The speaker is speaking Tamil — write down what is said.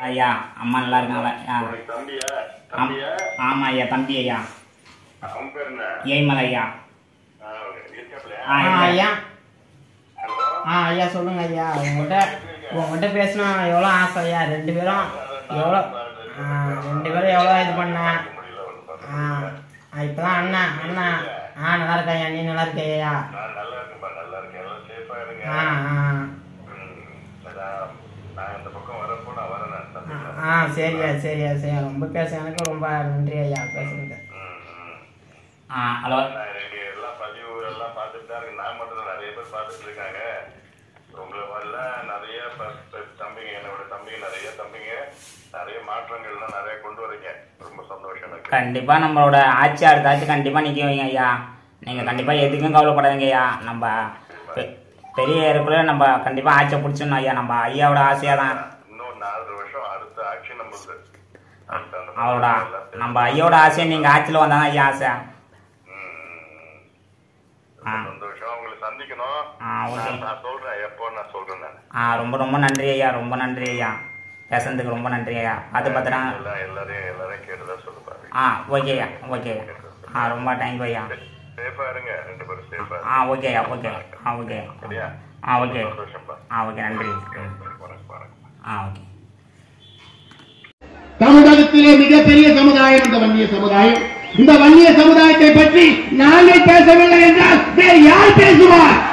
ஐயா அம்மா நல்லா இருக்காங்களா ஆ. உனக்கு தம்பியா ஆம். தம்பியா ஆமா ஐயா தம்பி ஐயா அவன் பேர் என்ன ஏய்மல் ஐயா ஆ, இருக்காப்லையா? ஆ, ஆ இல்ல. ஐயா ஹலோ ஆ ஐயா சொல்லுங்க ஐயா உங்கள்கிட்ட உங்கள்கிட்ட பேசினா எவ்வளோ ஆசை ஐயா ரெண்டு பேரும் எவ்வளோ ஆ, ரெண்டு பேரும் எவ்வளோ இது பண்ண முடியல ஒண்ணும் பண்ண ஆ ஆ, இப்பதான் அண்ணா அண்ணா ஆ நல்லா இருக்கேன் ஐயா நீ நல்லா இருக்கையா நான் நல்லா இருக்கேன்பா நல்லா இருக்கேன் எல்லாம் சேஃபா இருங்க ஆ ஆ ம், அதான், நான் இந்த பக்கம் வரப்போ நான் வரேன் நான் ஆ, தம்பிங்களா? ஆ சரியா சரியா சரியா ரொம்ப பேச எனக்கு ரொம்ப நன்றி ஐயா பேசுறது ம், ம். ஆ ஹலோ நான் எனக்கு எல்லாம் பதிவு எல்லாம் பார்த்துட்டு தான் இருக்கு நான் மட்டும் இல்ல, நிறைய பேர் பார்த்துட்டு இருக்காங்க உங்களை வரல நிறைய ப- ப- தம்பிங்க என்னோட தம்பிங்க நிறைய தம்பிங்க நிறைய மாற்றங்கள்லாம் நிறைய கொண்டு வரீங்க ரொம்ப சந்தோஷம் எனக்கு கண்டிப்பா நம்மளோட ஆட்சி அடுத்தாச்சு கண்டிப்பா நிக்க வைங்க ஐயா நீங்க கண்டிப்பா எதுக்கும் கவலைப்படாதீங்க ஐயா நம்ம பெ- பெரிய ஏற்குள்ள நம்ம கண்டிப்பா ஆட்சியை பிடிச்சிடணும் ஐயா நம்ம ஐயாவோட ஆசையா தான் இன்னும் நாலரை வருஷம் அடுத்த ஆட்சி நம்மளுக்கு அடுத்த அந்த அவரோட எல்லாம் தெரியும். நம்ம ஐயோட ஆசையை நீங்க ஆட்சியில் வந்தாங்க ஐயா ஆசை ம். ஆ. ரொம்ப சந்தோஷம் உங்களை சந்திக்கணும் ஆ, ஓகே. நான் நான் சொல்றேன் எப்போ நான் சொல்றேன் நான் ஆ ரொம்ப ரொம்ப நன்றி ஐயா ரொம்ப நன்றி ஐயா பேசுனதுக்கு ரொம்ப நன்றி ஐயா அது பத்திரம் எல்லாம் எல்லாரையும் எல்லாரையும் கேட்டுதான் சொல்லுப்பாரு ஆ ஓகே ஐயா ஓகே ஐயா ஆ ரொம்ப தேங்க்யூ ஐயா சேஃபா இருங்க ரெண்டு பேரும் சேஃபா ஆ ஓகே ஐயா ஓகே ஆ ஓகே சரியா ஆ ஓகே சந்தோஷம்ப்பா ஆ ஓகே நன்றி வணக்கம் வணக்கம் ஆ ஓகே தமிழகத்திலே மிகப்பெரிய சமுதாயம் இந்த வன்னிய சமுதாயம் இந்த வன்னிய சமுதாயத்தை பற்றி நாங்கள் பேசவில்லை என்றால் வேறு யார் பேசுவார்